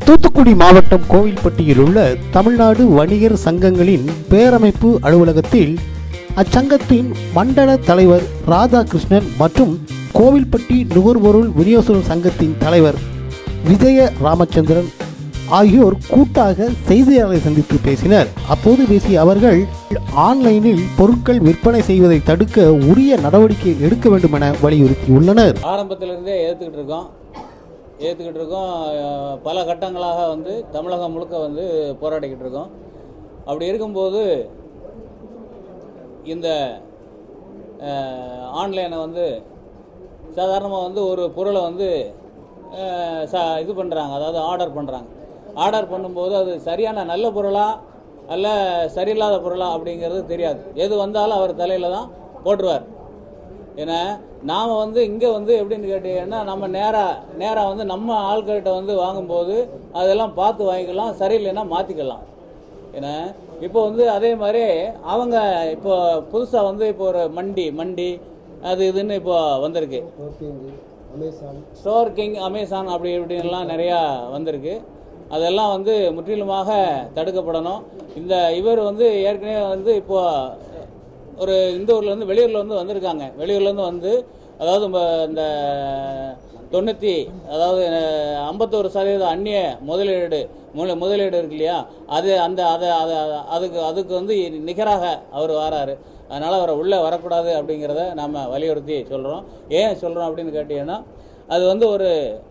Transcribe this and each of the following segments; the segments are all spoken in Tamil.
தூத்துக்குடி மாவட்டம் கோவில்பட்டியில் உள்ள தமிழ்நாடு வணிகர் சங்கங்களின் பேரமைப்பு அலுவலகத்தில் அச்சங்கத்தின் மண்டல தலைவர் ராதாகிருஷ்ணன் மற்றும் கோவில்பட்டி நுகர்பொருள் விநியோகஸ்தர் சங்கத்தின் தலைவர் விஜய ராமச்சந்திரன் ஆகியோர் கூட்டாக செய்தியாளரை சந்தித்து பேசினர் அப்போது பேசிய அவர்கள் ஆன்லைனில் பொருட்கள் விற்பனை செய்வதை தடுக்க உரிய நடவடிக்கை எடுக்க வேண்டும் என வலியுறுத்தியுள்ளனர் ஆரம்பத்திலிருந்தே ஏற்றுக்கிட்டு இருக்கோம் ஏற்றுக்கிட்டு இருக்கோம் அஹ், பல கட்டங்களாக வந்து தமிழகம் முழுக்க வந்து போராடிக்கிட்டு இருக்கோம் அப்படி இருக்கும்போது இந்த ஆன்லைனை வந்து சாதாரணமாக வந்து ஒரு பொருளை வந்து அஹ், ச இது பண்ணுறாங்க அதாவது ஆர்டர் பண்ணுறாங்க ஆர்டர் பண்ணும்போது அது சரியான நல்ல பொருளா அல்ல சரியில்லாத பொருளா அப்படிங்கிறது தெரியாது எது வந்தாலும் அவர் தலையில் தான் போட்டுருவார் ஏன்னா நாம் வந்து இங்கே வந்து எப்படின்னு கேட்டீங்கன்னா நம்ம நேராக நேராக வந்து நம்ம ஆட்கள்கிட்ட வந்து வாங்கும்போது அதெல்லாம் பார்த்து வாங்கிக்கலாம் சரியில்லைன்னா மாற்றிக்கலாம் ஏன்னா இப்போ வந்து அதே மாதிரி அவங்க இப்போ புதுசாக வந்து இப்போ ஒரு மண்டி மண்டி அது இதுன்னு இப்போ வந்திருக்கு ஸ்டோர் கிங் அமேசான் அப்படி இப்படின்லாம் நிறையா வந்திருக்கு அதெல்லாம் வந்து முற்றிலுமாக தடுக்கப்படணும் இந்த இவர் வந்து ஏற்கனவே வந்து இப்போ ஒரு இந்த ஊர்ல இருந்து வெளியூர்ல இருந்து வந்திருக்காங்க வெளியூர்ல இருந்து வந்து அதாவது ம- இந்த தொண்ணூற்றி அதாவது அஹ், ஐம்பத்தோரு சதவீத அந்நிய முதலீடு மு- முதலீடு இருக்கு இல்லையா அது அந்த அதை அதை அதுக்கு அதுக்கு வந்து நிகராக அவர் வராரு அதனால அவரை உள்ளே வரக்கூடாது அப்படிங்கிறத நாம வலியுறுத்தி சொல்கிறோம் ஏன் சொல்கிறோம் அப்படின்னு கேட்டீங்கன்னா அது வந்து ஒரு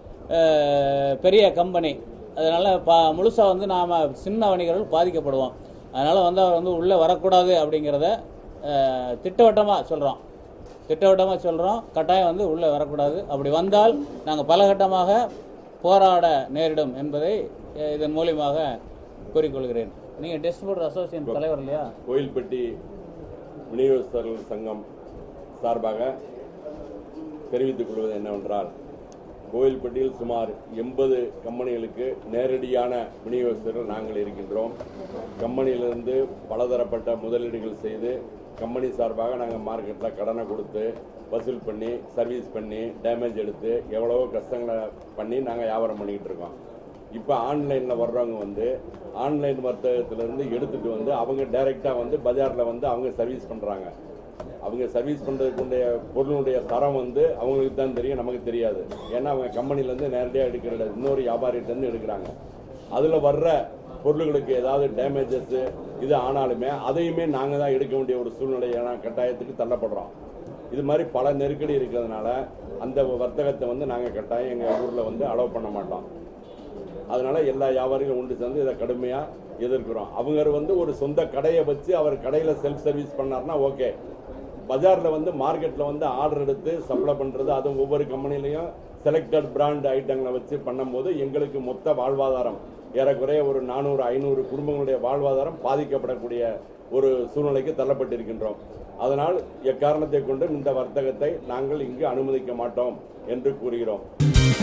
அஹ், பெரிய கம்பெனி அதனால பா முழுசாக வந்து நாம் சின்ன வணிகர்கள் பாதிக்கப்படுவோம் அதனால வந்து அவர் வந்து உள்ளே வரக்கூடாது அப்படிங்கிறத அஹ், திட்டவட்டமாக சொல்கிறோம் திட்டவட்டமாக சொல்கிறோம் கட்டாயம் வந்து உள்ளே வரக்கூடாது அப்படி வந்தால் நாங்கள் பல கட்டமாக போராட நேரிடும் என்பதை அஹ், இதன் மூலியமாக கூறிக்கொள்கிறேன் நீங்கள் டிஸ்ட்ரிபியூட்டர் அசோசியேஷன் தலைவர் இல்லையா கோயில்பட்டி விநியோகஸ்தர்கள் சங்கம் சார்பாக தெரிவித்துக் கொள்வது என்னவென்றால் கோயில்பட்டியில் சுமார் எண்பது கம்பெனிகளுக்கு நேரடியான விநியோகஸ்தர்கள் நாங்கள் இருக்கின்றோம் கம்பெனியிலிருந்து பலதரப்பட்ட முதலீடுகள் செய்து கம்பெனி சார்பாக நாங்கள் மார்க்கெட்டில் கடனை கொடுத்து வசூல் பண்ணி சர்வீஸ் பண்ணி டேமேஜ் எடுத்து எவ்வளவோ கஷ்டங்களை பண்ணி நாங்கள் வியாபாரம் பண்ணிக்கிட்டு இருக்கோம் இப்போ ஆன்லைனில் வர்றவங்க வந்து ஆன்லைன் வர்த்தகத்திலேருந்து எடுத்துகிட்டு வந்து அவங்க டைரெக்டாக வந்து பஜாரில் வந்து அவங்க சர்வீஸ் பண்ணுறாங்க அவங்க சர்வீஸ் பண்ணுறதுக்குடைய பொருளுடைய தரம் வந்து அவங்களுக்கு தான் தெரியும் நமக்கு தெரியாது ஏன்னா அவங்க கம்பெனிலேருந்து நேரடியாக எடுக்கிற இன்னொரு வியாபாரிகிட்டேருந்து எடுக்கிறாங்க அதில் வர்ற பொருள்களுக்கு ஏதாவது டேமேஜஸ் இது ஆனாலுமே அதையுமே நாங்கள் தான் எடுக்க வேண்டிய ஒரு சூழ்நிலையான கட்டாயத்துக்கு தள்ளப்படுறோம் இது மாதிரி பல நெருக்கடி இருக்கிறதுனால அந்த வர்த்தகத்தை வந்து நாங்கள் கட்டாயம் எங்கள் ஊரில் வந்து அலோவ் பண்ண மாட்டோம் அதனால எல்லா வியாபாரிகளும் ஒன்று சேர்ந்து இதை கடுமையாக எதிர்க்கிறோம் அவங்க வந்து ஒரு சொந்த கடையை வச்சு அவர் கடையில் செல்ஃப் சர்வீஸ் பண்ணார்னா ஓகே பஜாரில் வந்து மார்க்கெட்டில் வந்து ஆர்டர் எடுத்து சப்ளை பண்ணுறது அதுவும் ஒவ்வொரு கம்பெனிலையும் செலக்டட் பிராண்ட் ஐட்டங்களை வச்சு பண்ணும்போது எங்களுக்கு மொத்த வாழ்வாதாரம் ஏறக்குறைய ஒரு நானூறு ஐநூறு குடும்பங்களுடைய வாழ்வாதாரம் பாதிக்கப்படக்கூடிய ஒரு சூழ்நிலைக்கு தள்ளப்பட்டிருக்கின்றோம் அதனால் எக்காரணத்தை கொண்டும் இந்த வர்த்தகத்தை நாங்கள் இங்கு அனுமதிக்க மாட்டோம் என்று கூறுகிறோம்